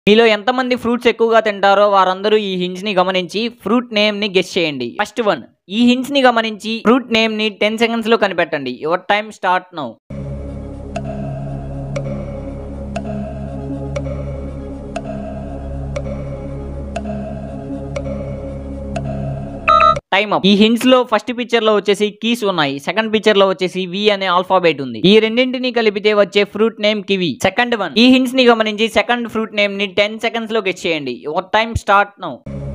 మీలో ఎంతమంది ఫ్రూట్స్ ఎక్కువగా తింటారో వారందరూ ఈ హింట్స్ ని గమనించి ఫ్రూట్ నేమ్ ని గెస్ చేయండి ఫస్ట్ వన్ ఈ హింట్స్ ని గమనించి ఫ్రూట్ నేమ్ ని టెన్ సెకండ్స్ లో కనిపెట్టండి your time start now time up ఈ హింట్స్ లో ఫస్ట్ పిక్చర్ లో వచ్చేసి కీస్ ఉన్నాయి సెకండ్ పిక్చర్ లో వచ్చేసి వి అనే ఆల్ఫాబెట్ ఉంది ఈ రెండింటిని కలిపితే వచ్చే fruit name kiwi second one ఈ హింట్స్ ని గమనించి సెకండ్ ఫ్రూట్ నేమ్ ని టెన్ సెకండ్స్ లో గెస్ చేయండి your time start now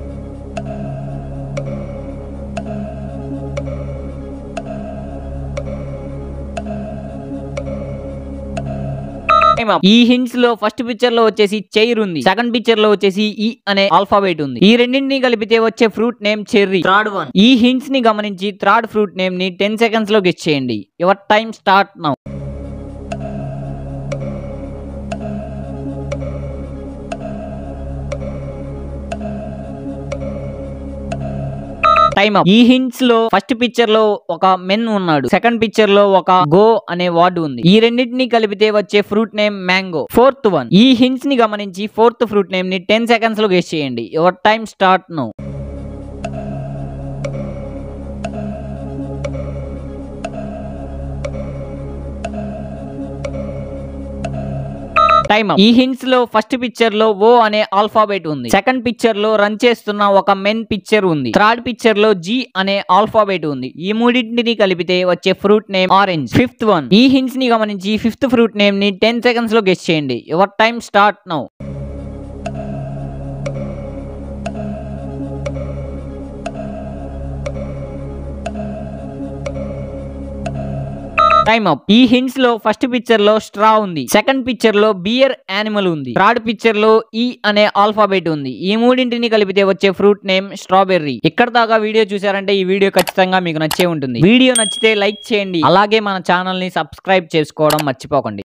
Time up. ఈ హింట్స్ లో ఫస్ట్ పిక్చర్ లో వచ్చేసి చైర్ ఉంది సెకండ్ పిక్చర్ లో వచ్చేసి ఈ అనే ఆల్ఫాబెట్ ఉంది ఈ రెండింటిని కలిపితే వచ్చే fruit name cherry third one ఈ హింట్స్ ని గమనించి థర్డ్ ఫ్రూట్ నేమ్ ని టెన్ సెకండ్స్ లో గెస్ చేయండి your time start now time up ఈ హింట్స్ లో ఫస్ట్ పిక్చర్ లో ఒక మెన్ ఉన్నాడు సెకండ్ పిక్చర్ లో ఒక గో అనే వర్డ్ ఉంది ఈ రెండింటిని కలిపితే వచ్చే fruit name mango fourth one ఈ హింట్స్ ని గమనించి ఫోర్త్ ఫ్రూట్ నేమ్ ని టెన్ సెకండ్స్ లో గెస్ చేయండి your time start now time ఈ హింట్స్ లో ఫస్ట్ పిక్చర్ లో ఓ అనే ఆల్ఫాబెట్ ఉంది సెకండ్ పిక్చర్ లో రన్ చేస్తున్న ఒక మెన్ పిక్చర్ ఉంది థర్డ్ పిక్చర్ లో జి అనే ఆల్ఫాబెట్ ఉంది ఈ మూడింటిని కలిపితే వచ్చే fruit name orange fifth one ఈ హింట్స్ ని గమనించి ఫిఫ్త్ ఫ్రూట్ నేమ్ ని టెన్ సెకండ్స్ లో గెస్ చేయండి your time start now time up ఈ హింట్స్ లో ఫస్ట్ పిక్చర్ లో స్ట్రా ఉంది సెకండ్ పిక్చర్ లో బియర్ యానిమల్ ఉంది థర్డ్ పిక్చర్ లో ఈ అనే ఆల్ఫాబెట్ ఉంది ఈ మూడింటిని కలిపితే వచ్చే ఫ్రూట్ నేమ్ స్ట్రాబెర్రీ ఇక్కడ దాకా వీడియో చూసారంటే ఈ వీడియో ఖచ్చితంగా మీకు నచ్చే ఉంటుంది వీడియో నచ్చితే లైక్ చేయండి అలాగే మన ఛానల్ ని సబ్స్క్రైబ్ చేసుకోవడం మర్చిపోకండి